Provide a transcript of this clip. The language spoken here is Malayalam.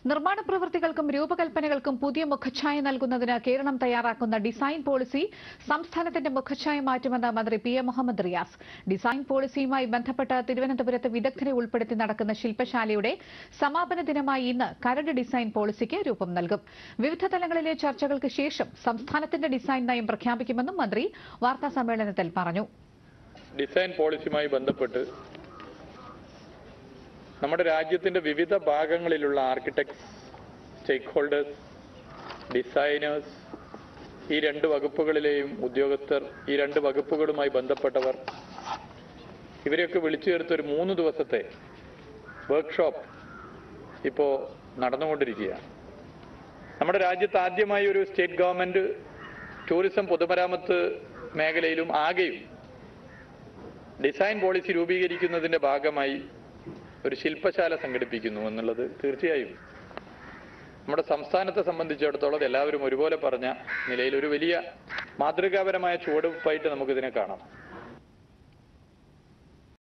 നിർമ്മാണ പ്രവൃത്തികൾക്കും രൂപകൽപ്പനകൾക്കും പുതിയ മുഖച്ഛായ നൽകുന്നതിന് കേരളം തയ്യാറാക്കുന്ന ഡിസൈൻ പോളിസി സംസ്ഥാനത്തിന്റെ മുഖച്ഛായ മാറ്റുമെന്ന് മന്ത്രി P A Muhammad Riyas design പോളിസിയുമായി ബന്ധപ്പെട്ട് തിരുവനന്തപുരത്ത് വിദഗ്ധരെ ഉൾപ്പെടുത്തി നടക്കുന്ന ശില്പശാലയുടെ സമാപന ദിനമായി ഇന്ന് കരട് ഡിസൈൻ പോളിസിക്ക് രൂപം നൽകും വിവിധ തലങ്ങളിലെ ചർച്ചകൾക്ക് ശേഷം സംസ്ഥാനത്തിന്റെ ഡിസൈൻ നയം പ്രഖ്യാപിക്കുമെന്നും മന്ത്രി വാർത്താസമ്മേളനത്തിൽ പറഞ്ഞു ഡിസൈൻ പോളിസിയുമായി ബന്ധപ്പെട്ട് നമ്മുടെ രാജ്യത്തിന്റെ വിവിധ ഭാഗങ്ങളിലുള്ള ആർക്കിടെക്ട്സ് സ്റ്റേക്ക് ഹോൾഡേഴ്സ് ഡിസൈനേഴ്സ് ഈ രണ്ട് വകുപ്പുകളിലെയും ഉദ്യോഗസ്ഥർ ഈ രണ്ട് വകുപ്പുകളുമായി ബന്ധപ്പെട്ടവർ ഇവരെയൊക്കെ വിളിച്ചു ചേർത്ത് ഒരു മൂന്ന് ദിവസത്തെ വർക്ക്ഷോപ്പ് ഇപ്പോൾ നടന്നുകൊണ്ടിരിക്കുകയാണ് നമ്മുടെ രാജ്യത്ത് ആദ്യമായി ഒരു സ്റ്റേറ്റ് ഗവൺമെന്റ് ടൂറിസം പൊതുമരാമത്ത് മേഖലയിലും ആകെയും ഡിസൈൻ പോളിസി രൂപീകരിക്കുന്നതിന്റെ ഭാഗമായി ഒരു ശില്പശാല സംഘടിപ്പിക്കുന്നു എന്നുള്ളത് തീർച്ചയായും നമ്മുടെ സംസ്ഥാനത്തെ സംബന്ധിച്ചിടത്തോളം എല്ലാവരും ഒരുപോലെ പറഞ്ഞ നിലയിൽ ഒരു വലിയ മാതൃകാപരമായ ചുവടുവയ്പായിട്ട് നമുക്കിതിനെ കാണാം